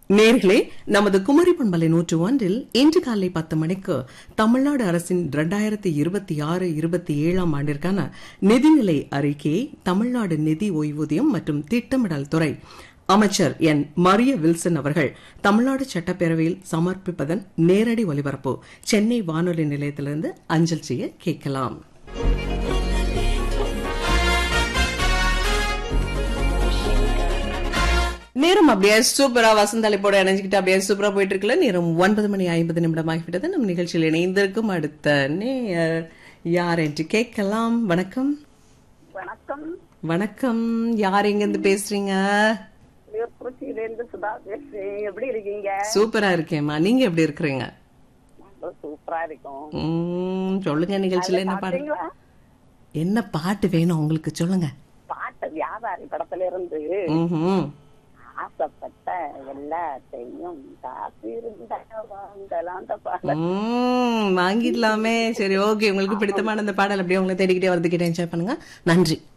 நேர்களே நமது குமரி பண்பலை நூற்று ஒன்றில் இன்று காலை பத்து மணிக்கு தமிழ்நாடு அரசின் இரண்டாயிரத்தி இருபத்தி ஆறு இருபத்தி ஏழாம் ஆண்டிற்கான நிதிநிலை அறிக்கையை தமிழ்நாடு நிதி ஓய்வூதியம் மற்றும் திட்டமிடல் துறை அமைச்சர் என் மரிய வில்சன் அவர்கள் தமிழ்நாடு சட்டப்பேரவையில் சமர்ப்பிப்பதன் நேரடி ஒலிபரப்பு சென்னை வானொலி நிலையத்திலிருந்து அஞ்சல் செய்ய கேட்கலாம் நேரம் அப்படியே சூப்பரா வசந்தளிப்போட இணைஞ்சுக்கிட்டு அப்படியே சூப்பரா போயிட்டு இருக்குல்ல நேரம் ஒன்பது மணி ஐம்பது நிமிடம் ஆகிவிட்டது நம்ம நிகழ்ச்சியில் இணைந்திருக்கும் அடுத்த நேயர் யார் என்று கேட்கலாம் வணக்கம் வணக்கம் வணக்கம் யார் எங்க இருந்து பேசுறீங்க திருச்சியிலேருந்து சுதா பேசுறேன் எப்படி இருக்கீங்க சூப்பரா இருக்கேம்மா நீங்க எப்படி இருக்கிறீங்க ரொம்ப சூப்பரா இருக்கும் உம், சொல்லுங்க நிகழ்ச்சியில என்ன பாடு பாத்தீங்களா என்ன பாட்டு வேணும் உங்களுக்கு சொல்லுங்க பாட்டு வியாபாரி படத்துல இருந்து ம்ஹும். ஆசைப்பட்ட எல்லாத்தையும் காசு இருந்தா வாங்கலாம் அந்த பாடல் உம், வாங்கிடலாமே சரி ஓகே உங்களுக்கு பிடித்தமான அந்த பாடல் அப்படியே உங்களை தேடிக்கிட்டே வரதுக்கிட்டே என்ஜாய் பண்ணுங்க நன்றி